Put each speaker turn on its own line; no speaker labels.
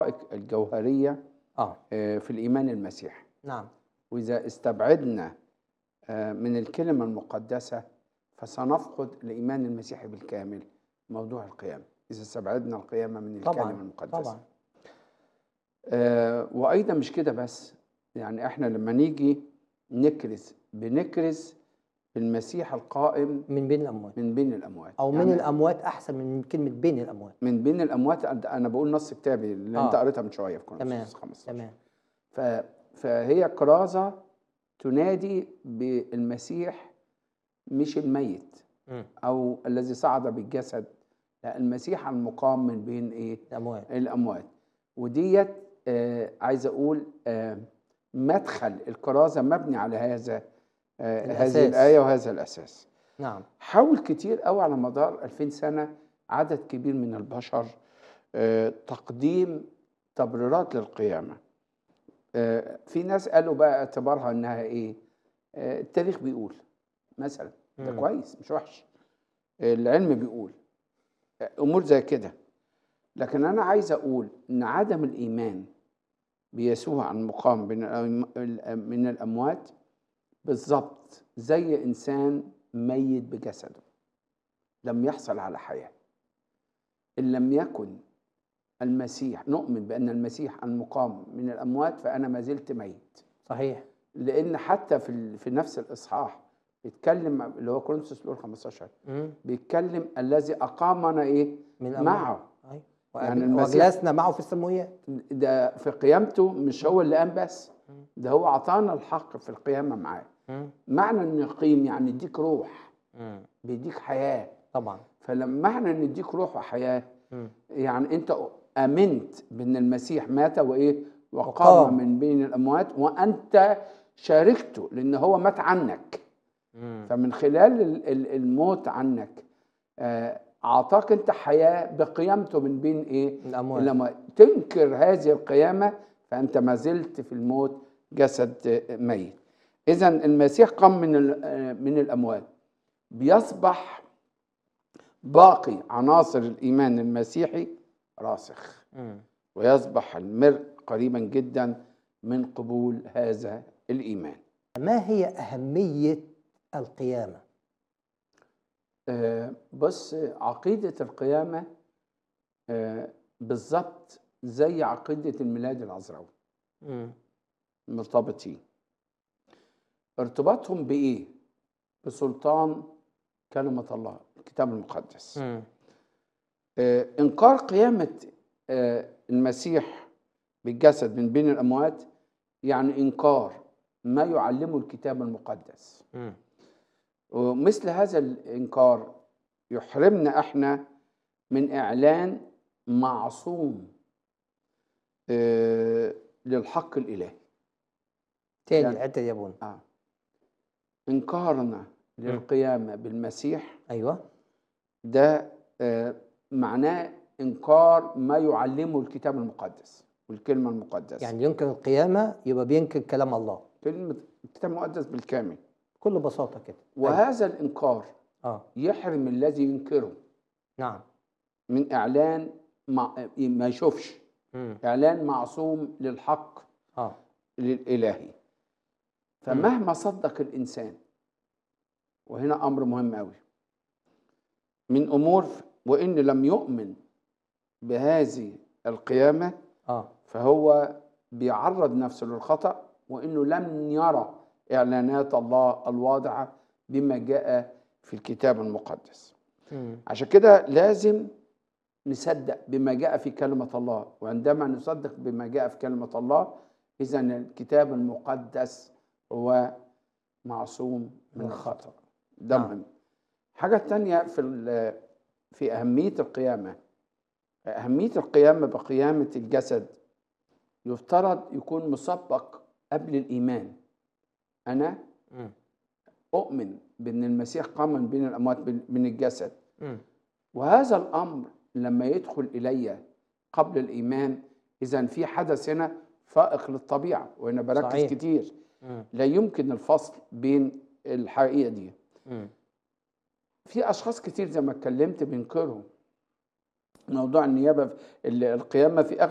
الجوهرية
اه
آه، في الإيمان المسيحي
نعم
وإذا استبعدنا آه، من الكلمة المقدسة فسنفقد الإيمان المسيحي بالكامل موضوع القيامة إذا استبعدنا القيامة من الكلمة
طبعا
المقدسة
طبعا
آه، وأيضا مش كده بس يعني إحنا لما نيجي نكرز بنكرز بالمسيح القائم
من بين الاموات
من بين الأموات
او من
يعني
الاموات احسن من كلمه بين الاموات
من بين الأموات أنا بقول نص كتابي اللي أنت
آه.
قريتها من شوية في
تمام
كورنثوس 15
تمام
ف... فهي كرازة تنادي بالمسيح مش الميت
مم.
أو الذي صعد بالجسد لا المسيح المقام من بين إيه
الاموات
الأموات وديت آه عايز أقول آه مدخل الكرازة مبني على هذا آه
الأساس.
هذه الآية وهذا الأساس
نعم
حاول كتير قوي على مدار 2000 سنة عدد كبير من البشر آه، تقديم تبريرات للقيامة آه، في ناس قالوا بقى اعتبارها انها ايه آه، التاريخ بيقول مثلا ده
مم.
كويس مش وحش آه، العلم بيقول آه، امور زي كده لكن انا عايز اقول ان عدم الايمان بيسوع المقام من الأم- من الاموات بالظبط زي انسان ميت بجسده لم يحصل على حياه ان لم يكن المسيح نؤمن بان المسيح المقام من الاموات فانا ما زلت ميت
صحيح
لان حتى في ال- في نفس الاصحاح بيتكلم اللي هو كورنثوس الاولى 15
مم.
بيتكلم الذي اقامنا ايه
من الاموات
معه
أيوة.
يعني
وأجل-
المسيح-
وجلسنا معه في السماويات
ده في قيامته مش هو اللي قام بس
مم.
ده هو اعطانا الحق في القيامه معاه
مم.
معنى انه يقيم يعني يديك روح
مم.
بيديك حياه
طبعا
فلما معنى ان يديك روح وحياه
مم.
يعني انت امنت بان المسيح مات وايه وقام
وقام.
من بين الاموات وانت شاركته لان هو مات عنك
مم.
فمن خلال ال- ال- الموت عنك آه، اعطاك انت حياه بقيامته من بين ايه
الاموات
لما تنكر هذه القيامه فانت ما زلت في الموت جسد آه، ميت اذا المسيح قام من ال- آه، من الاموات بيصبح باقي عناصر الايمان المسيحي راسخ
مم.
ويصبح المرء قريبا جدا من قبول هذا الايمان
ما هي اهميه القيامه
آه، بص عقيده القيامه آه، بالظبط زي عقيده الميلاد العذراوي
مم.
مرتبطين ارتباطهم بايه بسلطان كلمه الله الكتاب المقدس
مم.
آه، انكار قيامه آه، المسيح بالجسد من بين الاموات يعني انكار ما يعلمه الكتاب المقدس
مم.
ومثل هذا الانكار يحرمنا احنا من اعلان معصوم آه، للحق الالهي
تاني
يعني-
الحته دي يا بونا
آه. انكارنا للقيامه بالمسيح
ايوه
ده آه، معناه انكار ما يعلمه الكتاب المقدس والكلمه المقدسه
يعني ينكر القيامه يبقى بينكر كلام الله
كلمه الكتاب المقدس بالكامل
بكل بساطه كده أيوة.
وهذا الانكار
اه
يحرم الذي ينكره
نعم
من اعلان مع ما يشوفش
مم.
اعلان معصوم للحق
اه
للالهي فمهما صدق الانسان وهنا امر مهم قوي من امور وان لم يؤمن بهذه القيامه
اه
فهو بيعرض نفسه للخطا وانه لم يرى اعلانات الله الواضحه بما جاء في الكتاب المقدس
مم.
عشان كده لازم نصدق بما جاء في كلمة الله وعندما نصدق بما جاء في كلمة الله إذا الكتاب المقدس هو معصوم من
من
الخطأ ده
نعم.
مهم حاجة تانية في ال- في أهمية القيامة أهمية القيامة بقيامة الجسد يفترض يكون مسبق قبل الإيمان أنا
مم.
أؤمن بأن المسيح قام من بين الأموات بال- من الجسد
مم.
وهذا الامر لما يدخل الي قبل الايمان اذا في حدث هنا فائق للطبيعه وهنا بركز
صحيح.
كتير
مم.
لا يمكن الفصل بين الحقيقه دي
مم.
في اشخاص كتير زي ما اتكلمت بينكروا موضوع النيابه ال- القيامه في